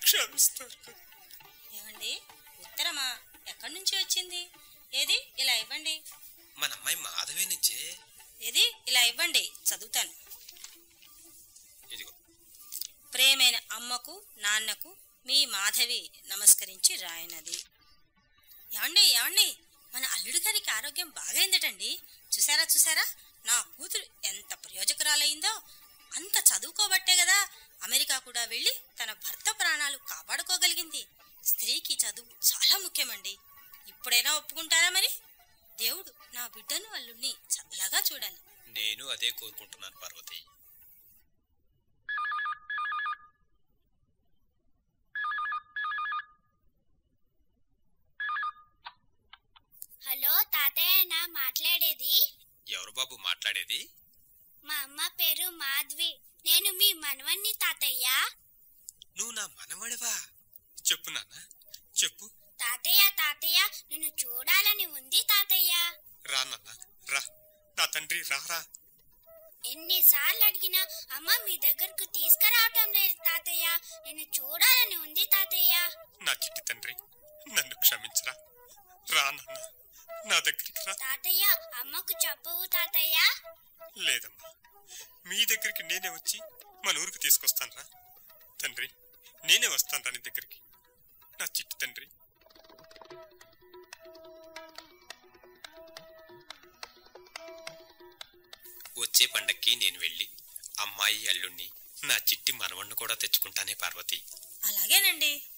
క్షమిస్తారు కదా ఏమండి ఉత్తరమా ఎక్కడి నుంచి వచ్చింది ఏది ఇలా ఇవ్వండి మన అమ్మాయి మాధవి నుంచే ఏది ఇలా ఇవ్వండి చదువుతాను ఇదిగో ప్రేమైన అమ్మకు నాన్నకు మీ మాధవి నమస్కరించి రాయనది ఏమండి ఏమండి మన అల్లుడు గారికి ఆరోగ్యం బాగైందటండి చూసారా చూసారా నా కూతురు ఎంత ప్రయోజకురాలయ్యిందో అంత చదువుకోబట్టే కదా అమెరికా కూడా వెళ్ళి తన భర్త ప్రాణాలు కాపాడుకోగలిగింది స్త్రీకి చదువు చాలా ముఖ్యమండి ఇప్పుడైనా ఒప్పుకుంటారా మరి దేవుడు నా బిడ్డను అల్లుడిని చల్లగా చూడాలి నేను అదే కోరుకుంటున్నాను పార్వతి హలో తాతయ్య నా మాట్లాడేది ఎవరు బాబు మాట్లాడేది మా అమ్మ పేరు మాధవి నేను మీ మనవన్ని తాతయ్య నువ్వు నా మనవడివా చెప్పు నాన్న చెప్పు తాతయ్య తాతయ్య నిన్ను చూడాలని ఉంది తాతయ్య రా నాన్న రా నా తండ్రి రారా ఎన్నిసార్లు అడిగినా అమ్మ మీ దగ్గరకు తీసుకురావటం లేదు తాతయ్య నిన్ను చూడాలని ఉంది తాతయ్య నా చిట్టి తండ్రి నన్ను క్షమించరా రా నాన్న నా దగ్గరికి రా తాతయ్య అమ్మకు చెప్పవు తాతయ్య లేదమ్మా మీ దగ్గరికి నేనే వచ్చి మన ఊరికి తీసుకొస్తాను రా తండ్రి నేనే వస్తాను రా నీ దగ్గరికి నా చిట్టి తండ్రి వచ్చే పండక్కి నేను వెళ్ళి అమ్మాయి అల్లుణ్ణి నా చిట్టి మనవణ్ణి కూడా తెచ్చుకుంటానే పార్వతి అలాగేనండి